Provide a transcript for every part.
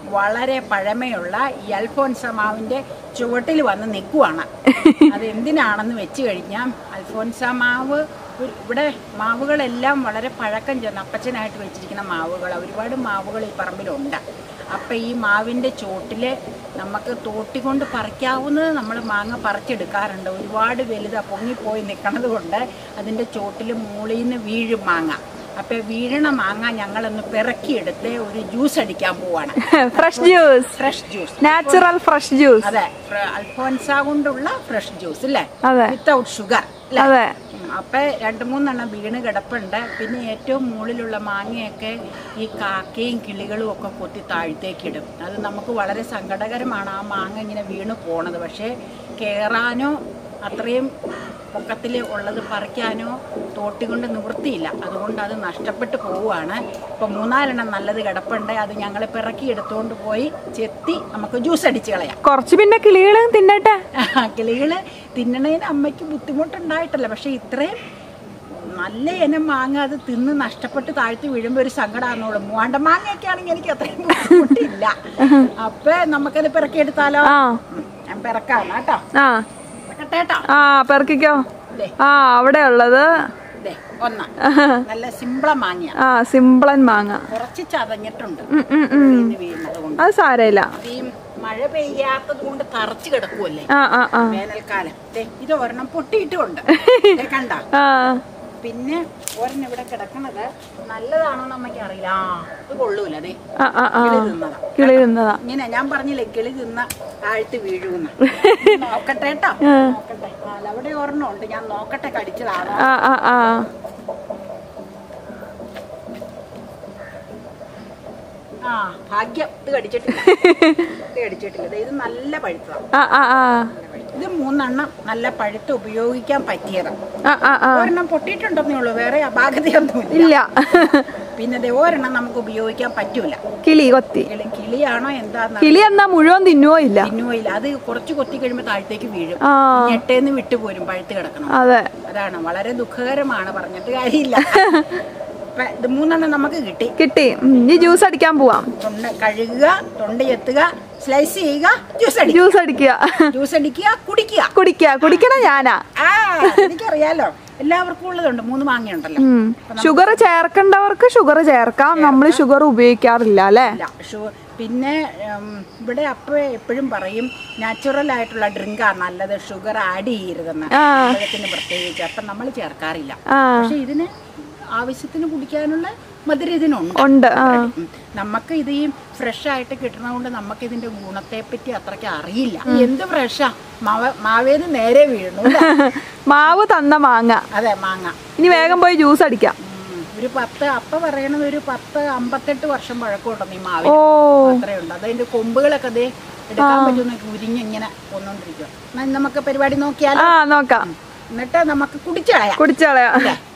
വളരെ പഴമയുള്ള ഈ അൽഫോൻസ മാവിന്റെ ചുവട്ടിൽ വന്ന് നിൽക്കുവാണ് അത് എന്തിനാണെന്ന് വെച്ച് കഴിഞ്ഞാൽ അൽഫോൻസ മാവ് ഒരു- ഇവിടെ മാവുകളെല്ലാം വളരെ പഴക്കം ചെന്ന് അപ്പച്ചനായിട്ട് വെച്ചിരിക്കുന്ന മാവുകൾ ഒരുപാട് മാവുകൾ ഈ പറമ്പിലുണ്ട് അപ്പം ഈ മാവിൻ്റെ ചോട്ടിൽ നമുക്ക് തോട്ടിക്കൊണ്ട് പറിക്കാവുന്നത് നമ്മൾ മാങ്ങ പറിച്ചെടുക്കാറുണ്ട് ഒരുപാട് വലുതാ പൊങ്ങിപ്പോയി നിൽക്കണത് കൊണ്ട് അതിൻ്റെ ചോട്ടിൽ മുകളിൽ നിന്ന് വീഴും മാങ്ങ അപ്പം വീഴണ മാങ്ങ ഞങ്ങളൊന്ന് പിറക്കിയെടുത്ത് ഒരു ജ്യൂസ് അടിക്കാൻ പോവാണ് fresh juice fresh juice natural fresh juice അതെ ഫ്ര- അൽഫോൻസ കൊണ്ടുള്ള ഫ്രഷ് ജ്യൂസ് അല്ലേ അതെ വിത്തൗട്ട് ഷുഗർ അല്ലേ അതെ ഉം, അപ്പൊ രണ്ട് മൂന്നെണ്ണം വീണ് കിടപ്പുണ്ട് പിന്നെ ഏറ്റവും മുകളിലുള്ള മാങ്ങയൊക്കെ ഈ കാക്കയും കിളികളും ഒക്കെ കൊത്തി താഴത്തേക്കിടും അത് നമുക്ക് വളരെ സങ്കടകരമാണ് ആ മാങ്ങ ഇങ്ങനെ വീണ് പോണത് പക്ഷേ കയറാനോ അത്രയും പൊക്കത്തിൽ ഉള്ളത് പറിക്കാനോ തോട്ടി കൊണ്ട് നിവൃത്തിയില്ല അതുകൊണ്ട് അത് നഷ്ടപ്പെട്ടു പോവുകയാണ് ഇപ്പൊ മൂന്നാലെണ്ണം നല്ലത് കിടപ്പുണ്ട് അത് ഞങ്ങൾ പിറക്കി എടുത്തുകൊണ്ട് പോയി ചെത്തി നമുക്ക് ജ്യൂസ് അടിച്ച് കളയാം കുറച്ച് പിന്നെ കിളികളും തിന്നട്ടെ കിളികള് തിന്നണതിന് അമ്മയ്ക്ക് ബുദ്ധിമുട്ടുണ്ടായിട്ടല്ല പക്ഷെ ഇത്രയും നല്ല ഇനം മാങ്ങ അത് തിന്ന് നഷ്ടപ്പെട്ട് താഴ്ത്തി വീഴുമ്പോ ഒരു സങ്കടമാണെന്നുള്ളൂ മൂവാണ്ട മാങ്ങയൊക്കെ ആണെങ്കിൽ എനിക്ക് അത്രയും ബുദ്ധിമുട്ടില്ല അപ്പൊ നമുക്കത് പിറക്കിയെടുത്താലോ ആ ഉം, ഞാൻ പിറക്കാം കേട്ടോ ആ പിറക്കട്ടെ കേട്ടോ ആ പെറുക്കിക്കോ ദേ ആ അവിടെ ഉള്ളത് ദേ ഒന്ന് നല്ല സിമ്പിള മാങ്ങ ആ സിമ്പിളൻ മാങ്ങ കുറച്ച് ചതഞ്ഞിട്ടുണ്ട് ഉം, ഉം, ഉം. ഇന്ന് വീഴുന്നത് കൊണ്ട് അത് സാരമില്ല ഈ മഴ പെയ്യാത്തത് കൊണ്ട് തറച്ചു കിടക്കുമല്ലേ ആ ആ ആ വേനൽക്കാലം ദേ, ഇത് ഒരെണ്ണം പൊട്ടിയിട്ടുമുണ്ട് ദേ കണ്ട ആ പിന്നെ ഒരെണ്ണം ഇവിടെ കിടക്കണത് നല്ലതാണോ നമ്മക്ക് അറിയില്ല ആ ഇത് കൊള്ളൂല അതെ ആ ആ ആ കിളി തിന്നതാ കിളി തിന്നതാ ഇങ്ങനെ ഞാൻ പറഞ്ഞില്ലേ കിളി തിന്ന താഴ്ത്തി വീഴൂന്ന് നോക്കട്ടെ കേട്ടോ നോക്കട്ടെ ആ, അല്ല, അവിടെ ഒരെണ്ണം ഉണ്ട് ഞാൻ നോക്കട്ടെ കടിച്ചതാണോ ആ ആ ആ ആ ഭാഗ്യം ഇത് കടിച്ചിട്ടില്ല ഇത് കടിച്ചിട്ടില്ല ദേ, ഇത് നല്ല പഴുത്തതാണ് ആ ആ ആ ഇത് മൂന്നെണ്ണം നല്ല പഴുത്ത് ഉപയോഗിക്കാൻ പറ്റിയതാണ് ആ ആ ആ ഒരെണ്ണം പൊട്ടിയിട്ടുണ്ടെന്നേ ഉള്ളൂ വേറെ അപാകതയൊന്നുമില്ല ഇല്ല പിന്നെ ദേ ഒരെണ്ണം നമുക്ക് ഉപയോഗിക്കാൻ പറ്റൂല കിളി കൊത്തി കിളി കിളിയാണോ എന്താന്ന് കിളി എന്നാ മുഴുവൻ തിന്നുവോ ഇല്ല തിന്നുമില്ല അത് കുറച്ച് കൊത്തി കഴിയുമ്പോൾ താഴത്തേക്ക് വീഴും ആ ഞെട്ടേന്ന് വിട്ടുപോരും പഴുത്ത് കിടക്കണം അതെ അതാണ് വളരെ ദുഃഖകരമാണ് പറഞ്ഞിട്ട് കാര്യമില്ല അപ്പൊ ഇത് മൂന്നെണ്ണം നമുക്ക് കിട്ടി കിട്ടി ഉം, ഇനി ജ്യൂസ് അടിക്കാൻ പോവാം തൊണ്ട കഴുകുക തൊണ്ട എത്തുക സ്ലൈസ് ചെയ്യുക ജ്യൂസ് അടിക്കുക ജ്യൂസ് അടിക്കുക ജ്യൂസ് അടിക്കുക കുടിക്കുക കുടിക്കുക കുടിക്കണ ഞാനാ ആ എനിക്കറിയാലോ എല്ലാവർക്കും ഉള്ളതുണ്ട് മൂന്ന് മാങ്ങയുണ്ടല്ലോ ഉം. ഷുഗർ ചേർക്കേണ്ടവർക്ക് ഷുഗർ ചേർക്കാം നമ്മൾ ഷുഗർ ഉപയോഗിക്കാറില്ല അല്ലേ ഇല്ല ഷു- പിന്നെ ഉം, ഇവിടെ അപ്പ എപ്പോഴും പറയും നാച്ചുറൽ ആയിട്ടുള്ള ഡ്രിങ്കാ നല്ലത് ഷുഗർ ആഡ് ചെയ്യരുതെന്ന് ആ. വെള്ളത്തിന് പ്രത്യേകിച്ച് അപ്പം നമ്മൾ ചേർക്കാറില്ല ആ പക്ഷെ ഇതിന് ആവശ്യത്തിന് കുടിക്കാനുള്ള മധുരം ഇതിനുണ്ട് ഉണ്ട് ആ ഉം. നമുക്ക് ഇത് ഈ ഫ്രഷ് ആയിട്ട് കിട്ടണതുകൊണ്ട് നമുക്ക് ഇതിന്റെ ഗുണത്തെ പറ്റി അത്രയ്ക്ക് അറിയില്ല എന്ത് ഫ്രഷാ മാവ മാവേന്ന് നേരെ വീഴുന്നു അല്ലേ? മാവ് തന്ന മാങ്ങ അതെ മാങ്ങ ഇനി വേഗം പോയി ജ്യൂസ് അടിക്കാം ഉം. ഒരു പത്ത് അപ്പ പറയണത് ഒരു പത്ത് അമ്പത്തെട്ട് വർഷം പഴക്കമുണ്ടെന്ന് ഈ മാവിന് ഓ അത്രയുണ്ട് അതതിന്റെ കൊമ്പുകളൊക്കെ ദേ എടുക്കാൻ പറ്റുന്ന ഉരിഞ്ഞ് ഇങ്ങനെ പോന്നോണ്ടിരിക്കുക എന്നാ ഇന്ന് നമുക്ക് പരിപാടി നോക്കിയാലോ ആ നോക്കാം എന്നിട്ട് നമുക്ക് കുടിച്ചു കളയാം കുടിച്ചളയാ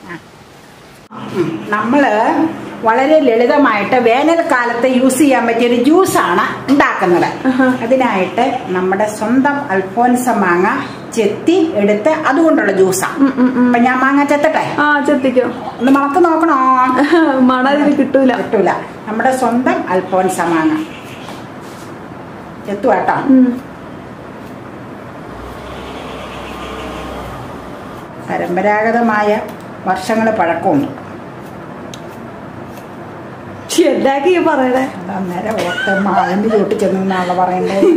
നമ്മള് വളരെ ലളിതമായിട്ട് വേനൽക്കാലത്ത് യൂസ് ചെയ്യാൻ പറ്റിയ ഒരു ജ്യൂസാണ് ഉണ്ടാക്കുന്നത് അതിനായിട്ട് നമ്മുടെ സ്വന്തം അൽഫോൻസ മാങ്ങ ചെത്തി എടുത്ത് അതുകൊണ്ടുള്ള ജ്യൂസാണ് അപ്പൊ ഞാൻ മാങ്ങ ചെത്തട്ടെ ആ ചെത്തിക്കോ ഒന്ന് മണത്ത് നോക്കണോ മണലിന് കിട്ടൂല കിട്ടൂല നമ്മുടെ സ്വന്തം അൽഫോൻസ മാങ്ങ ചെത്തു കേട്ടോ ഉം. പരമ്പരാഗതമായ വർഷങ്ങൾ പഴക്കമുണ്ട് എന്താക്കി ഈ പറയണേ അത് അന്നേരം ഓർത്ത് മാവിൻ്റെ ചൂട്ടിൽ ചെന്നാണല്ലോ പറയണ്ടത്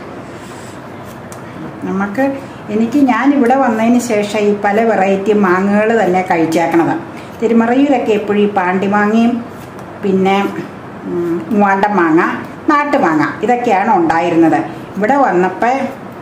നമുക്ക് എനിക്ക് ഞാൻ ഇവിടെ വന്നതിന് ശേഷം ഈ പല വെറൈറ്റി മാങ്ങകൾ തന്നെ കഴിച്ചേക്കണത് തിരുമറയൂരൊക്കെ എപ്പോഴും ഈ പാണ്ടിമാങ്ങയും പിന്നെ ഉം, മൂവാണ്ടൻ മാങ്ങ നാട്ടുമാങ്ങ ഇതൊക്കെയാണ് ഉണ്ടായിരുന്നത് ഇവിടെ വന്നപ്പോൾ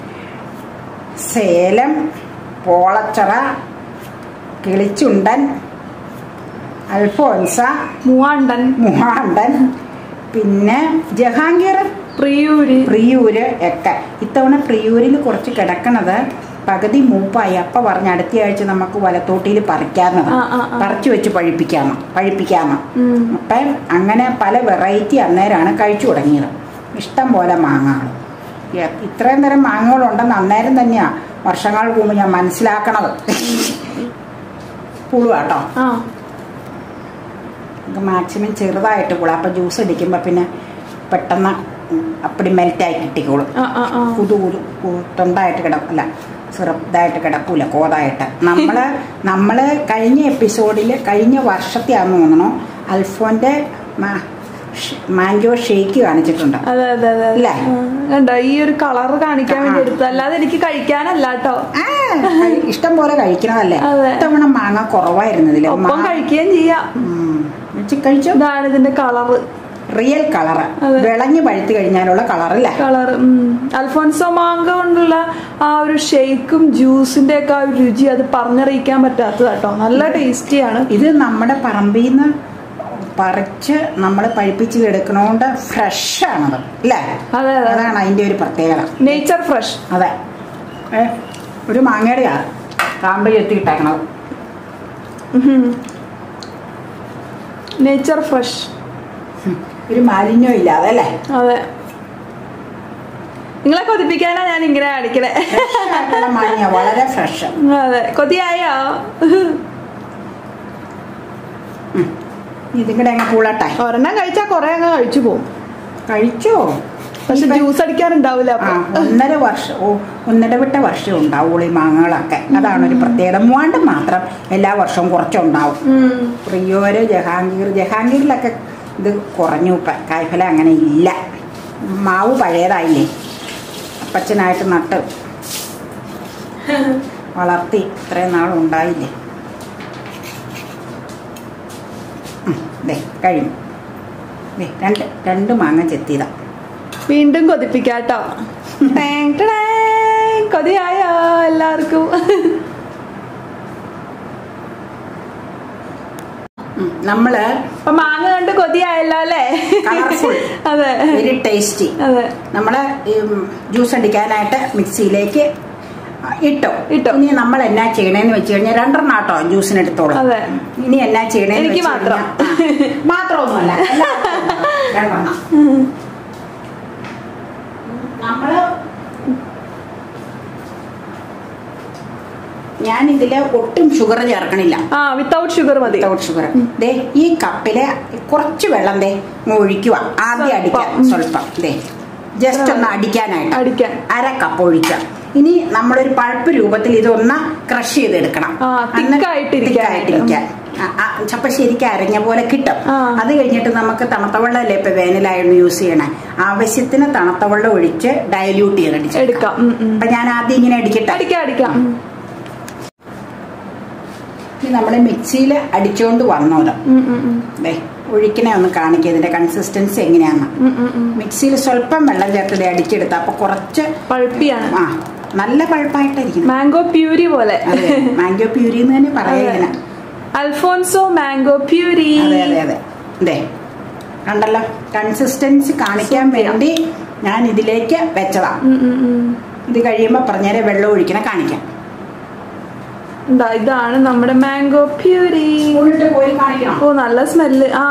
സേലം പോളച്ചറ കിളിച്ചുണ്ടൻ അൽഫോൻസ മൂവാണ്ടൻ മൂവാണ്ടൻ പിന്നെ ജഹാംഗീർ പ്രിയൂര് പ്രിയൂര് ഒക്കെ ഇത്തവണ പ്രിയൂരിൽ കുറച്ച് കിടക്കണത് പകുതി മൂപ്പായി അപ്പ പറഞ്ഞ അടുത്ത ആഴ്ച നമുക്ക് വലത്തോട്ടിയിൽ പറിക്കാമെന്നത് ആ, ആ, ആ. പറിച്ചു വെച്ച് പഴിപ്പിക്കാമ പഴിപ്പിക്കാമ ഉം. അപ്പം അങ്ങനെ പല വെറൈറ്റി അന്നേരമാണ് കഴിച്ചു തുടങ്ങിയത് ഇഷ്ടം പോലെ മാങ്ങകൾ ഇത്രയും തരം മാങ്ങകളുണ്ടെന്ന് അന്നേരം തന്നെയാണ് വർഷങ്ങൾക്ക് മുമ്പ് ഞാൻ മനസ്സിലാക്കണത് പുളുവാട്ടോ ആ നമുക്ക് മാക്സിമം ചെറുതായിട്ട് കൂടാ അപ്പം ജ്യൂസ് അടിക്കുമ്പോൾ പിന്നെ പെട്ടെന്ന് ഉം, അപ്പടി മെൽറ്റായി കിട്ടിക്കോളും ആ ആ ആ കുതു കുതു കു- തൊണ്ടായിട്ട് കിടക്കില്ല സിറപ്പായിട്ട് കിടക്കൂല കോതായിട്ട് നമ്മള് നമ്മള് കഴിഞ്ഞ എപ്പിസോഡിൽ കഴിഞ്ഞ വർഷത്തെ ആണെന്ന് തോന്നണു അൽഫോന്റെ മാ- ഷ്- മാംഗോ ഷേക്ക് കാണിച്ചിട്ടുണ്ട് അതെ അതെ അതെ അതെ. ഇല്ലേ? ആ, കണ്ടോ ഈ ഒരു കളർ കാണിക്കാൻ വേണ്ടി എടുത്തു അല്ലാതെ എനിക്ക് കഴിക്കാനല്ല കേട്ടോ ആ കഴി- ഇഷ്ടം പോലെ കഴിക്കണതല്ലേ അതെ. ഇത്തവണ മാങ്ങ കുറവായിരുന്നു ഇതില് ഒപ്പം മാ- കഴിക്കുകയും ചെയ്യാം ഉം. ഇച്ചി കഴിച്ചോ ഇതാണ് ഇതിന്റെ കളറ് റിയൽ കളറ് അതെ. വിളഞ്ഞ് പഴുത്ത് കഴിഞ്ഞാലുള്ള കളറല്ലേ കളർ അൽഫോൻസോ മാങ്ക കൊണ്ടുള്ള ആ ഒരു ഷേക്കും ജ്യൂസിന്റെ ഒക്കെ ആ ഒരു രുചി അത് പറഞ്ഞറിയിക്കാൻ പറ്റാത്തത് കേട്ടോ നല്ല ടേസ്റ്റിയാണ് ഇത് നമ്മുടെ പറമ്പിൽ നിന്ന് പറിച്ച് നമ്മൾ പഴിപ്പിച്ച് എടുക്കണോണ്ട് ഫ്രഷ് ആണത് അല്ലേ അതെ അതെ അതാണ് അതിന്റെ ഒരു പ്രത്യേകത നേച്ചർ ഫ്രഷ് അതെ ഏ, ഒരു മാങ്ങയുടെയാ കാമ്പ് ചെത്തിയിട്ടേക്കണത് നേച്ചർ ഫ്രഷ് ഒരു മാലിന്യം ഇല്ലാതെ അല്ലേ അതെ നിങ്ങളെ കൊതിപ്പിക്കാനാ ഞാൻ ഇങ്ങനെ കാണിക്കണേ ഫ്രഷ് ആയിട്ടുള്ള മാങ്ങ വളരെ ഫ്രഷ് അതെ കൊതിയായോ ഇതും കൂടെ അങ്ങ് പൂളട്ടെ ഒരെണ്ണം കഴിച്ചാ കൊറേ അങ്ങ് കഴിച്ചു പോകും കഴിച്ചോ പക്ഷെ ജ്യൂസ് അടിക്കാറുണ്ടാവില്ല ആ അപ്പൊ ഒന്നര വർഷം ഓ ഒന്നര വിട്ട വർഷം ഉണ്ടാവുള്ളൂ ഈ മാങ്ങകളൊക്കെ അതാണ് ഒരു പ്രത്യേകത മൂവാണ്ട് മാത്രം എല്ലാ വർഷവും കുറച്ചുണ്ടാവും ഉം. പ്രിയോര് ജഹാംഗീർ ജഹാംഗീറിലൊക്കെ ഇത് കുറഞ്ഞു ഇപ്പം കായ്ഫലം അങ്ങനെ ഇല്ല മാവ് പഴയതായില്ലേ അപ്പച്ചനായിട്ട് നട്ട് വളർത്തി ഇത്രയും നാളും ഉണ്ടായില്ലേ ഉം, ദേ കഴിഞ്ഞു ദേ രണ്ട് രണ്ട് മാങ്ങ ചെത്തിയതാ വീണ്ടും കൊതിപ്പിക്കാട്ടോ ടാങ് ടാങ്. കൊതിയായോ എല്ലാവർക്കും ഉം, നമ്മള് അപ്പൊ മാങ്ങ കണ്ട് കൊതിയായല്ലോ അല്ലേ Colourful. അതെ വെരി ടേസ്റ്റി അതെ നമ്മൾ ജ്യൂസ് അടിക്കാനായിട്ട് മിക്സിയിലേക്ക് ഇട്ടോ ഇട്ടോ. ഇനി നമ്മൾ എന്നാ ചെയ്യണേന്ന് വെച്ച് കഴിഞ്ഞാൽ രണ്ടെണ്ണം ആട്ടോ ജ്യൂസിന് എടുത്തോളൂ അതെ. ഇനി എന്നാ ചെയ്യണേന്ന് എനിക്ക് വെച്ച് മാത്രം. കഴിഞ്ഞാ- ആ, മാത്രമൊന്നുമല്ല എല്ലാവർക്കും ഉണ്ട്. രണ്ടെണ്ണം നമ്മള് ഞാൻ ഇതില് ഒട്ടും ഷുഗർ ചേർക്കണില്ല ആ വിത്തൗട്ട് ഷുഗർ മതി വിത്തൗട്ട് ഷുഗർ ദേ ഈ കപ്പില് കുറച്ച് വെള്ളം ദേ അങ്ങ് ഒഴിക്കുക ആദ്യം അടിക്കാം ഉം. സ്വല്പം ദേ ജസ്റ്റ് ഒന്ന് അടിക്കാനായിട്ട് അടിക്കാൻ അര കപ്പ് ഒഴിക്കാം ഇനി നമ്മളൊരു പഴുപ്പ് രൂപത്തിൽ ഇതൊന്ന് ക്രഷ് ചെയ്തെടുക്കണം ആ, thick എന്നിട്ട് ആയിട്ടിരിക്കാൻ. thick ആയിട്ടിരിക്കാൻ. ആ, ആ, ചപ്പ ശരിക്കും അരഞ്ഞ പോലെ കിട്ടും ആ. അത് കഴിഞ്ഞിട്ട് നമുക്ക് തണുത്ത വെള്ളമല്ലേ ഇപ്പൊ വേനലായിരുന്നു യൂസ് ചെയ്യണേ ആവശ്യത്തിന് തണുത്ത വെള്ളം ഒഴിച്ച് ഡയല്യൂട്ട് ചെയ്ത് എടുക്കാം ഉം, ഉം. അപ്പൊ ഞാൻ ആദ്യം ഇങ്ങനെ അടിക്കട്ടെ അടിക്കാം അടിക്കാം ഉം. ഇനി നമ്മള് മിക്സിയിൽ അടിച്ചോണ്ട് വന്നത് ഉം, ഉം, ഉം. ദേ ഒഴിക്കണേ ഒന്ന് കാണിക്കുക ഇതിന്റെ കൺസിസ്റ്റൻസി എങ്ങനെയാന്ന് ഉം, ഉം, ഉം. മിക്സിയിൽ സ്വല്പം വെള്ളം ചേർത്ത് ദേ അടിച്ചെടുത്ത അപ്പൊ കുറച്ച് പഴുപ്പിയാണ് ആ നല്ല പഴുപ്പായിട്ടായിരിക്കും മാംഗോ പ്യൂരി പോലെ അതെ മാംഗോ പ്യൂരി എന്ന് തന്നെ പറയുന്നത് അൽഫോൻസോ മാംഗോ പ്യൂരി അതെ അതെ അതെ അതെ കണ്ടല്ലോ കൺസിസ്റ്റൻസി കാണിക്കാൻ വേണ്ടി ഞാൻ ഇതിലേക്ക് വെച്ചതാ ഉം, ഉം, ഉം. ഇത് കഴിയുമ്പോ പറഞ്ഞേരെ വെള്ളം ഒഴിക്കണ കാണിക്കാം ഇതാ ഇതാണ് നമ്മുടെ മാംഗോ പ്യൂരി ഉള്ളിട്ട് പോയി കാണിക്കണം ഓ നല്ല സ്മെല്ല് ആ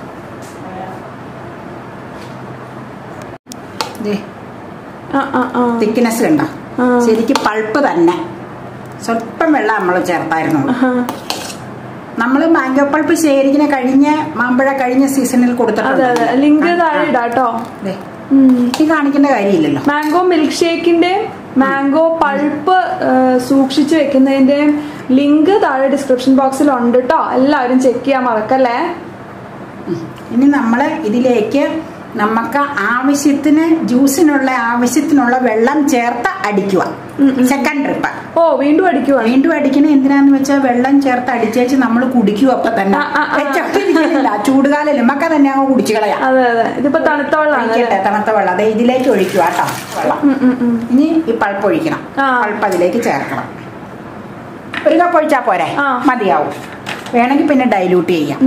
ആ ആ ആ തിക്നെസ് കണ്ടോ ആ. ശരിക്കും പൾപ്പ് തന്നെ സ്വല്പം വെള്ളം നമ്മൾ ചേർത്തായിരുന്നു ആഹാ. നമ്മൾ മാംഗോ പൾപ്പ് ശേഖരിക്കുന്ന കഴിഞ്ഞ മാമ്പഴ കഴിഞ്ഞ സീസണിൽ അതെ കൊടുത്തിട്ടുണ്ട് അതെ ലിങ്ക് താഴെ ഇടാട്ടോ ദേ, ഈ കാണിക്കേണ്ട കാര്യമില്ലല്ലോ മാംഗോ മിൽക്ക് ഷേക്കിന്റെ മാംഗോ പൾപ്പ് സൂക്ഷിച്ചു വെക്കുന്നതിന്റെ ലിങ്ക് താഴെ ഡിസ്ക്രിപ്ഷൻ ബോക്സിൽ ഉണ്ട് കേട്ടോ എല്ലാവരും ചെക്ക് ചെയ്യാൻ മറക്കല്ലേ ഇനി നമ്മൾ ഇതിലേക്ക് നമുക്ക് ആവശ്യത്തിന് ജ്യൂസിനുള്ള ആവശ്യത്തിനുള്ള വെള്ളം ചേർത്ത് അടിക്കുക സെക്കൻഡ് ട്രിപ്പ് ഓ വീണ്ടും അടിക്കുവാണ് വീണ്ടും അടിക്കണ എന്തിനാന്ന് വെച്ചാൽ വെള്ളം ചേർത്ത് അടിച്ചേച്ച് നമ്മൾ കുടിക്കും അപ്പൊ തന്നെ ആ, ആ, ആ. വെച്ചോണ്ടിരിക്കുന്നില്ല ചൂടുകാലം നമുക്ക് തന്നെ അങ്ങ് കുടിച്ചു കളയാം അതെ അതെ ഇതിപ്പോ തണുത്ത വെള്ളമാണ് ഒഴിക്കട്ടെ തണുത്ത വെള്ളം അതെ ഇതിലേക്ക് ഒഴിക്കുക കേട്ടോ വെള്ളം ഇനി ഈ പൾപ്പ് ഒഴിക്കണം ആ. പൾപ്പ് അതിലേക്ക് ചേർക്കണം ഒരു കപ്പ് ഒഴിച്ചാ പോരെ ആ. മതിയാവും വേണമെങ്കിൽ പിന്നെ ഡൈല്യൂട്ട് ചെയ്യാം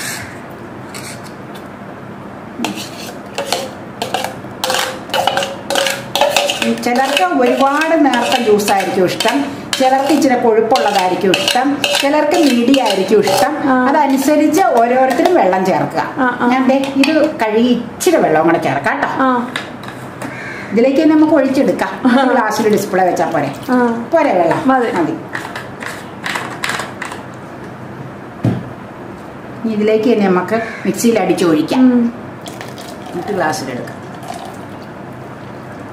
ചിലർക്ക് ഒരുപാട് നേർത്ത ജ്യൂസ് ആയിരിക്കും ഇഷ്ടം ചിലർക്ക് ഇച്ചിരി കൊഴുപ്പുള്ളതായിരിക്കും ഇഷ്ടം ചിലർക്ക് മീഡിയം ആയിരിക്കും ഇഷ്ടം ആ. അതനുസരിച്ച് ഓരോരുത്തരും വെള്ളം ചേർക്കുക ആ, ആ. ഞാൻ ദേ ഇത് കഴുകി ഇച്ചിരി വെള്ളം കൂടെ ചേർക്കാം കേട്ടോ ആ ഇതിലേക്ക് തന്നെ നമുക്ക് ഒഴിച്ചെടുക്കാം ഗ്ലാസ്സിൽ ഡിസ്പ്ലേ വെച്ചാൽ പോരെ ആ പോരെ വെള്ളം മതി. മതി ഇനി ഇതിലേക്ക് തന്നെ നമുക്ക് മിക്സിയിൽ അടിച്ച് ഒഴിക്കാം ഉം. എന്നിട്ട് ഗ്ലാസ്സിലെടുക്കാം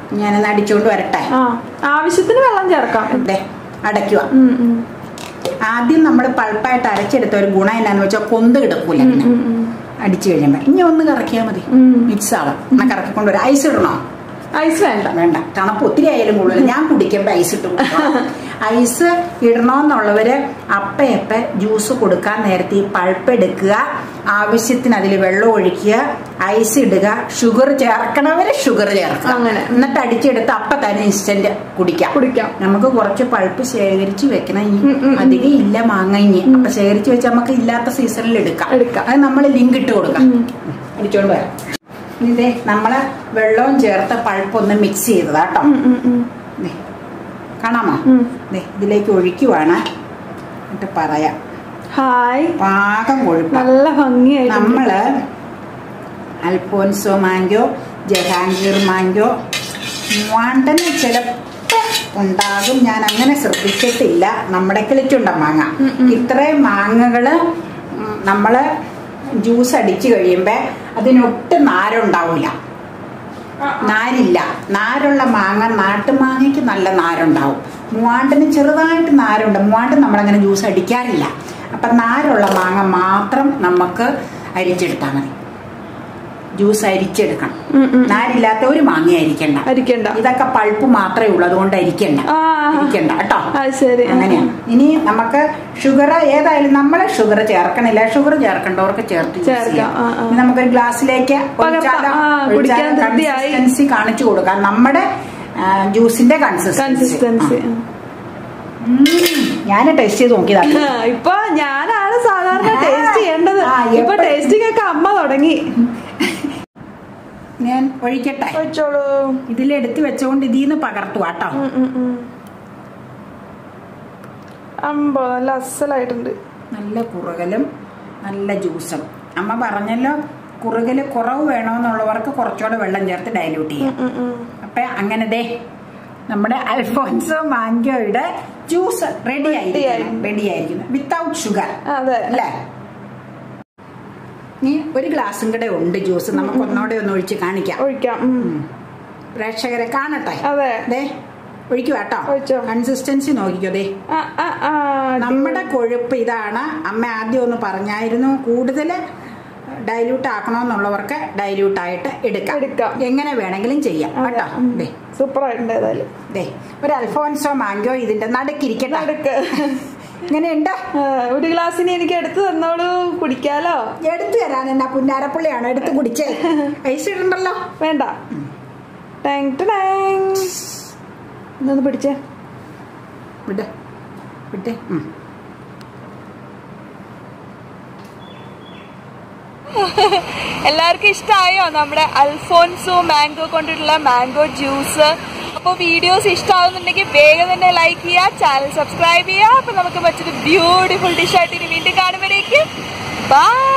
ഞാനൊന്ന് അടിച്ചോണ്ട് വരട്ടെ ആ ആവശ്യത്തിന് വെള്ളം ചേർക്കാം ദേ അടയ്ക്കുക ഉം, ഉം, ആദ്യം നമ്മൾ പൾപ്പായിട്ട് അരച്ചെടുത്ത ഒരു ഗുണം എന്നാന്ന് വെച്ചാൽ കൊന്ത് കിടക്കൂല പിന്നെ ഉം, ഉം. അടിച്ചു കഴിയുമ്പോൾ ഇനി ഒന്ന് കറക്കിയാൽ മതി ഉം. മിക്സ് ആവും എന്നാ കറക്കിക്കൊണ്ട് ഒരു ഐസ് ഇടണോ ഐസ് വേണ്ട വേണ്ട തണുപ്പ് ഒത്തിരി ആയാലും കൂടുതൽ ഞാൻ കുടിക്കുമ്പോൾ ഐസ് ഇട്ട് കുടിക്കണം ഐസ് ഇടണമെന്നുള്ളവര് അപ്പയപ്പ ജ്യൂസ് കൊടുക്കാൻ നേരത്തെ ഈ പൾപ്പ് എടുക്കുക ആവശ്യത്തിന് അതിൽ വെള്ളം ഒഴിക്കുക ഐസ് ഇടുക ഷുഗർ ചേർക്കണവര് ഷുഗർ ചേർക്കുക അങ്ങനെ. എന്നിട്ട് അടിച്ചെടുത്ത് അപ്പ തന്നെ ഇൻസ്റ്റന്റ് കുടിക്കാം കുടിക്കാം നമുക്ക് കുറച്ച് പൾപ്പ് ശേഖരിച്ച് വെക്കണം ഈ ഉം, ഉം, ഉം. അധികം ഇല്ല മാങ്ങ ഇനി അപ്പൊ ശേഖരിച്ച് വെച്ച് നമുക്ക് ഇല്ലാത്ത സീസണിൽ എടുക്കാം എടുക്കാം. അത് നമ്മൾ ലിങ്ക് ഇട്ട് കൊടുക്കാം അടിച്ചോണ്ട് വരാം ഇനി ദേ നമ്മള് വെള്ളവും ചേർത്ത് പൾപ്പ് ഒന്ന് മിക്സ് ചെയ്തതാ കേട്ടോ ഉം, ഉം, ഉം. ദേ, കാണാമോ ഉം. ദേ ഇതിലേക്ക് ഒഴിക്കുവാണ് എന്നിട്ട് പറയാം ഹായ് പാകം കൊഴുപ്പ് നല്ല ഭംഗിയായിട്ട് നമ്മള് അൽഫോൻസോ മാങ്കോ ജഹാംഗീർ മാങ്കോ മൂവാണ്ടന് ചിലപ്പോ ഉണ്ടാകും ഞാൻ അങ്ങനെ ശ്രദ്ധിച്ചിട്ടില്ല നമ്മുടെ കിളിച്ചുണ്ട മാങ്ങ ഇത്രയും മാങ്ങകള് ഉം, നമ്മള് ജ്യൂസ് അടിച്ചു കഴിയുമ്പോ അതിനൊട്ടും നാരുണ്ടാവില്ല നാരില്ല നാരുള്ള മാങ്ങ നാട്ടുമാങ്ങയ്ക്ക് നല്ല നാരുണ്ടാവും മൂവാണ്ടിന് ചെറുതായിട്ട് നാരുണ്ട് മൂവാണ്ട് നമ്മളങ്ങനെ ജ്യൂസ് അടിക്കാറില്ല അപ്പം നാരുള്ള മാങ്ങ മാത്രം നമുക്ക് അരിച്ചെടുത്താൽ മതി ജ്യൂസ് അരിച്ചെടുക്കണം ഉം, ഉം. നാരില്ലാത്ത ഒരു മാങ്ങ അരിക്കണ്ട അരിക്കണ്ട ഇതൊക്കെ പൾപ്പ് മാത്രമേ ഉള്ളൂ അതുകൊണ്ട് അരിക്കണ്ട ആ അരിക്കണ്ട കേട്ടോ അത് ശരി അങ്ങനെയാണ് ഇനി നമുക്ക് ഷുഗർ ഏതായാലും നമ്മൾ ഷുഗർ ചേർക്കണില്ല ഷുഗർ ചേർക്കേണ്ടവർക്ക് ചേർത്ത് use ചേർക്കാം, ചെയ്യാം. ആ, ആ. ഇനി നമുക്കൊരു ഗ്ലാസ്സിലേക്ക് പകർത്താം. ആ, കുടിക്കാൻ ധൃതിയായി. കൺസിസ്റ്റൻസി കാണിച്ചു കൊടുക്കാം നമ്മുടെ ജ്യൂസിന്റെ കൺസിസ്റ്റൻസി കൺസിസ്റ്റൻസി ഞാൻ ടേസ്റ്റ് ചെയ്ത് നോക്കിയതാണ് ഇപ്പൊ ഞാനാണ് സാധാരണ ടേസ്റ്റ് ചെയ്യേണ്ടത് ആ, ഇപ്പൊ എപ്പ- ടേസ്റ്റിംഗ് ഒക്കെ അമ്മ തുടങ്ങി ഞാൻ ഒഴിക്കട്ടെ വെച്ചോളൂ ഇതിലെടുത്ത് വെച്ചുകൊണ്ട് ഇതിന്ന് പകർത്തു കേട്ടോ ഉം, ഉം, ഉം. അമ്പോ നല്ല അസലായിട്ടുണ്ട് നല്ല കുറുകലും നല്ല ജ്യൂസും അമ്മ പറഞ്ഞല്ലോ കുറുകല് കുറവ് വേണമെന്നുള്ളവർക്ക് കുറച്ചുകൂടെ വെള്ളം ചേർത്ത് ഡൈല്യൂട്ട് ചെയ്യാം ഉം, ഉം. അപ്പൊ അങ്ങനെ ദേ നമ്മുടെ അൽഫോൻസോ മാങ്കോയുടെ ജ്യൂസ് റെഡി ആയിരിക്കുന്നു ആയിരിക്കുന്നു. റെഡി ആയിരിക്കുന്നു വിത്തൗട്ട് ഷുഗർ അതെ അല്ലേ ഇനി ഒരു ഗ്ലാസും കൂടെ ഉണ്ട് ജ്യൂസ് നമുക്ക് ഒന്നോടെ ഒന്ന് ഒഴിച്ച് കാണിക്കാം ഒഴിക്കാം ഉം. പ്രേക്ഷകരെ കാണട്ടെ അതെ ദേ ഒഴിക്കുക കേട്ടോ ഒഴിച്ചോ. കൺസിസ്റ്റൻസി നോക്കിക്കോ ദേ ആ, ആ, ആ, നമ്മുടെ കൊഴുപ്പ് ഇതാണ് അമ്മ ആദ്യം ഒന്ന് പറഞ്ഞായിരുന്നു കൂടുതൽ ഡൈല്യൂട്ട് ആക്കണമെന്നുള്ളവർക്ക് ഡൈല്യൂട്ട് ആയിട്ട് എടുക്കാം എടുക്കാം. എങ്ങനെ വേണമെങ്കിലും ചെയ്യാം അതെ. കേട്ടോ ഉം. ദേ സൂപ്പർ ആയിട്ടുണ്ട് ഏതായാലും ദേ ഒരു അൽഫോൻസോ മാങ്കോ ഇതിന്റെ നടുക്കിരിക്കട്ടെ നടുക്ക് ഇങ്ങനെയുണ്ട് ആ, ഒരു ഗ്ലാസ്സിന് എനിക്ക് എടുത്തു തന്നോളൂ കുടിക്കാലോ എടുത്തു തരാൻ എന്നാ പുന്നാരപ്പള്ളിയാണ് എടുത്ത് കുടിച്ചേ ഐസ് ഇടണ്ടല്ലോ വേണ്ട ടാങ് ടാങ് ഇതൊന്ന് പിടിച്ചേ വിട് വിട്ടേ ഉം. എല്ലാവർക്കും ഇഷ്ടമായോ നമ്മുടെ അൽഫോൻസോ മാംഗോ കൊണ്ടിട്ടുള്ള മാംഗോ ജ്യൂസ് അപ്പോൾ വീഡിയോസ് ഇഷ്ടമാവുന്നുണ്ടെങ്കിൽ വേഗം തന്നെ ലൈക്ക് ചെയ്യുക ചാനൽ സബ്സ്ക്രൈബ് ചെയ്യുക അപ്പോൾ നമുക്ക് മറ്റൊരു ബ്യൂട്ടിഫുൾ ഡിഷായിട്ട് ഇനി വീണ്ടും കാണുമ്പോഴേക്കും ബൈ